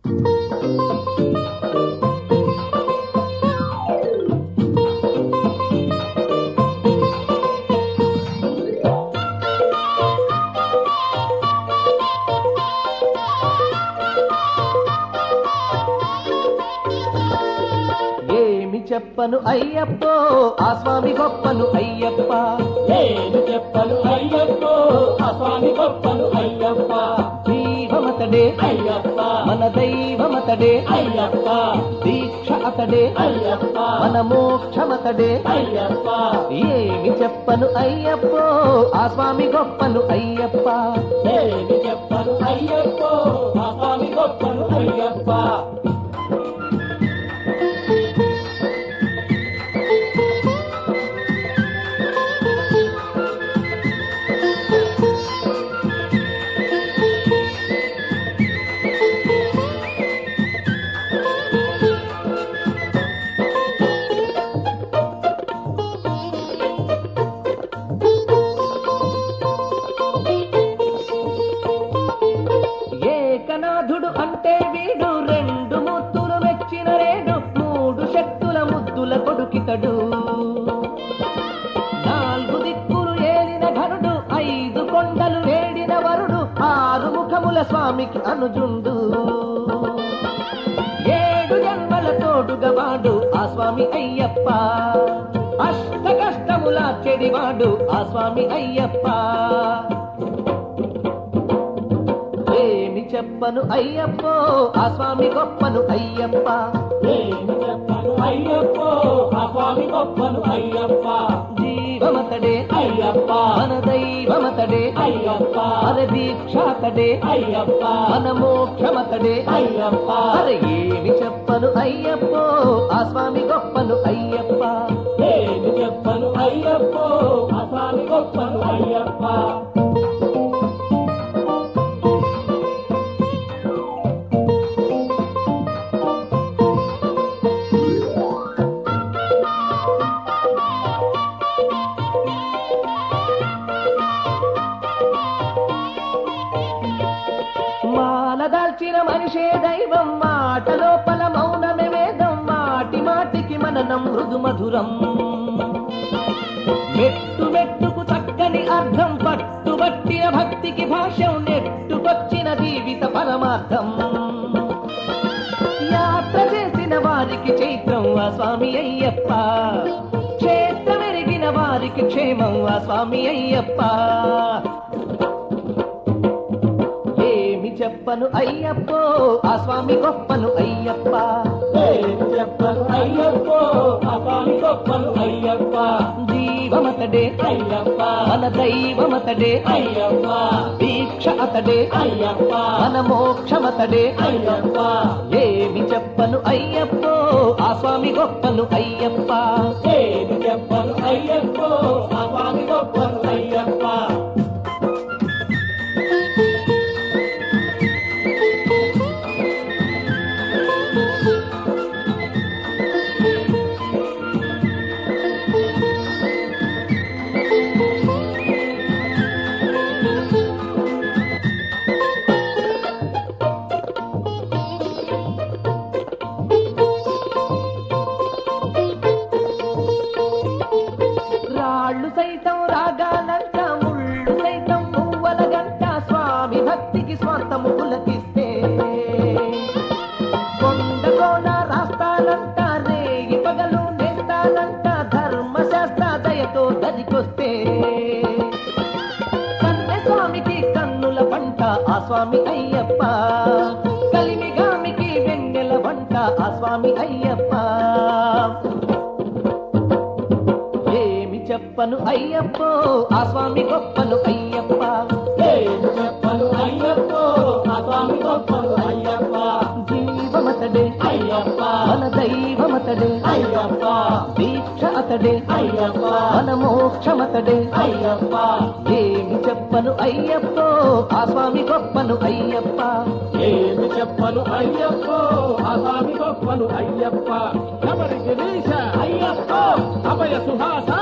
ఏమి చెప్పను అయ్యప్పో ఆ స్వామి గొప్పను అయ్యప్ప ఏమి చెప్పను అయ్యప్పో ఆ స్వామి గొప్పను అయ్యప్ప జీవమతడే అయ్యప్ప మన దైవమతడే అయ్యప్ప దీక్ష అతడే అయ్యప్ప మన మోక్షమతడే అయ్యప్ప ఏమి చెప్పను అయ్యప్పో ఆ స్వామి గొప్పను అయ్యప్ప ఏమి చెప్పను అయ్యప్పో ఆ స్వామి గొప్పను అయ్యప్ప ఏకనాథుడు అంటే వీడు రెండు ముత్తులు మెచ్చిన రేడు మూడు శక్తుల ముద్దుల కొడుకితడు నాలుగు దిక్కులు ఏలిన ఘనుడు ఐదు కొండలు వేడిన వరుడు ఆరు ముఖముల స్వామికి అనుజుండు ఏడు జన్మల తోడుగా వాడు ఆ స్వామి అయ్యప్ప అష్ట కష్టముల చెడివాడు ఆ స్వామి అయ్యప్ప ఏమి చెప్పను అయ్యప్పో ఆ స్వామి గొప్పను అయ్యప్ప ఏమి చెప్పను అయ్యప్పో ఆ స్వామి గొప్పను అయ్యప్ప జీవమతడే అయ్యప్ప మన దైవమతడే అయ్యప్ప మన దీక్షాతడే అయ్యప్ప మన మోక్షమతడే అయ్యప్ప అరే ఏమి చెప్పను అయ్యప్పో ఆ స్వామి గొప్పను అయ్యప్ప ఏమి చెప్పను అయ్యప్పో ఆ స్వామి గొప్పను అయ్యప్ప మాల దాల్చిన మనిషే దైవం మాట లోపల మౌనమే వేదం మాటి మాటికి మననం మృదు మధురం మెట్టు మెట్టుకు చక్కని అర్థం పట్టుబట్టిన భక్తికి భాష్యం నెట్టుకొచ్చిన జీవిత పరమార్థం యాత్ర చేసిన వారికి చైత్రం ఆ స్వామి అయ్యప్ప క్షేత్రమెరిగిన వారికి క్షేమం ఆ స్వామి అయ్యప్ప ఏమి చెప్పను అయ్యప్పో ఆ స్వామి గొప్పను అయ్యప్ప ఏమి చెప్పను అయ్యప్పో ఆ స్వామి గొప్పను అయ్యప్ప జీవమతడే అయ్యప్ప మన దైవమతడే అయ్యప్ప దీక్ష అతడే అయ్యప్ప మన మోక్షమతడే అయ్యప్ప ఏమి చెప్పను అయ్యప్పో ఆ స్వామి గొప్పను అయ్యప్ప ఏమి చెప్పను అయ్యప్పో ఆ స్వామి గొప్పను అయ్యప్ప రాళ్ళు సైతం రాగాలంట ముళ్ళు సైతం పువ్వల గంట స్వామి భక్తికి స్వార్థము పులకిస్తే కొండ కోన రాస్తానంట రేగి పగలు నేస్తానంట ధర్మశాస్త్ర దయతో దరికొస్తే కన్నె స్వామికి కన్నుల పంట ఆ స్వామి అయ్యప్ప కలిమిగామికి వెన్నెల వంట ఆ స్వామి అయ్యప్ప ఏమి చెప్పను అయ్యప్పో ఆ స్వామి గొప్పను అయ్యప్ప ఏమి చెప్పను అయ్యప్పో ఆ స్వామి గొప్పను అయ్యప్ప జీవమతడే అయ్యప్ప మన దైవమతడే అయ్యప్ప దీక్ష అతడే అయ్యప్ప మన మోక్షమతడే అయ్యప్ప ఏమి చెప్పను అయ్యప్పో ఆ స్వామి గొప్పను అయ్యప్ప ఏమి చెప్పను అయ్యప్పో ఆ స్వామి గొప్పను అయ్యప్ప శబరి గిరీశ అయ్యప్ప అభయ సుహాస